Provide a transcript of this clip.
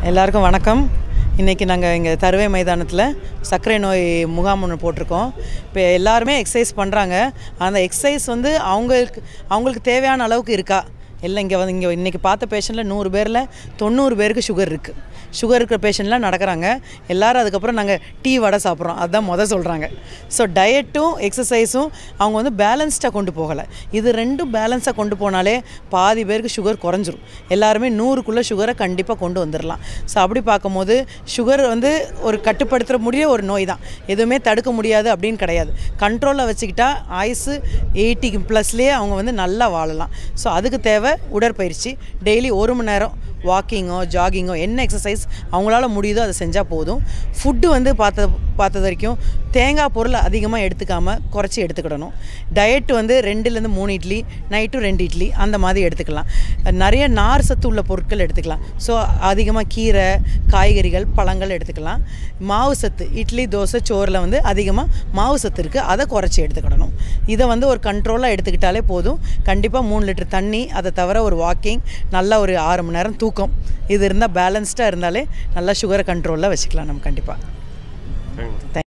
எல்லாருக்கும் வணக்கம் இன்றைக்கி நாங்கள் இங்கே தருவை மைதானத்தில் சர்க்கரை நோய் முகாம் ஒன்று போட்டிருக்கோம் இப்போ எல்லாருமே எக்ஸசைஸ் பண்ணுறாங்க அந்த எக்ஸசைஸ் வந்து அவங்களுக்கு அவங்களுக்கு தேவையான அளவுக்கு இருக்கா இல்லை இங்கே வந்து இங்கே இன்றைக்கி பார்த்த பேஷண்ட்டில் நூறு பேரில் தொண்ணூறு பேருக்கு சுகர் இருக்குது சுகர் இருக்கிற பேஷண்ட்லாம் நடக்கிறாங்க எல்லாரும் அதுக்கப்புறம் நாங்கள் டீ வடை சாப்பிட்றோம் அதுதான் மொதல் சொல்கிறாங்க ஸோ டயட்டும் எக்ஸசைஸும் அவங்க வந்து பேலன்ஸ்டாக கொண்டு போகலை இது ரெண்டும் பேலன்ஸாக கொண்டு போனாலே பாதி பேருக்கு சுகர் குறைஞ்சிரும் எல்லாருமே நூறுக்குள்ளே சுகரை கண்டிப்பாக கொண்டு வந்துடலாம் ஸோ அப்படி பார்க்கும்போது சுகர் வந்து ஒரு கட்டுப்படுத்த முடிய ஒரு நோய் தான் எதுவுமே தடுக்க முடியாது அப்படின்னு கிடையாது கண்ட்ரோலில் வச்சுக்கிட்டா ஆயுசு எயிட்டிக்கு ப்ளஸ்லேயே அவங்க வந்து நல்லா வாழலாம் ஸோ அதுக்கு தேவை உடற்பயிற்சி டெய்லி ஒரு மணி நேரம் வாக்கிங்கோ ஜாகிங்கோ என்ன எக்ஸசைஸ் அவங்களால முடியுதோ அதை செஞ்சால் போதும் ஃபுட்டு வந்து பார்த்த பார்த்தது வரைக்கும் தேங்காய் பொருள் அதிகமாக எடுத்துக்காமல் குறைச்சி எடுத்துக்கிடணும் டயட் வந்து ரெண்டுலேருந்து மூணு இட்லி நைட்டு ரெண்டு இட்லி அந்த மாதிரி எடுத்துக்கலாம் நிறைய நார் சத்து உள்ள பொருட்கள் எடுத்துக்கலாம் ஸோ அதிகமாக கீரை காய்கறிகள் பழங்கள் எடுத்துக்கலாம் மாவு சத்து இட்லி தோசை சோறில் வந்து அதிகமாக மாவு சத்து இருக்குது அதை குறைச்சி எடுத்துக்கிடணும் இதை வந்து ஒரு கண்ட்ரோலாக எடுத்துக்கிட்டாலே போதும் கண்டிப்பாக மூணு லிட்டர் தண்ணி அதை தவிர ஒரு வாக்கிங் நல்ல ஒரு ஆறு மணி நேரம் தூக்கம் இது இருந்தால் பேலன்ஸ்டாக இருந்தாலே நல்லா சுகரை கண்ட்ரோலில் வச்சுக்கலாம் நம்ம கண்டிப்பாக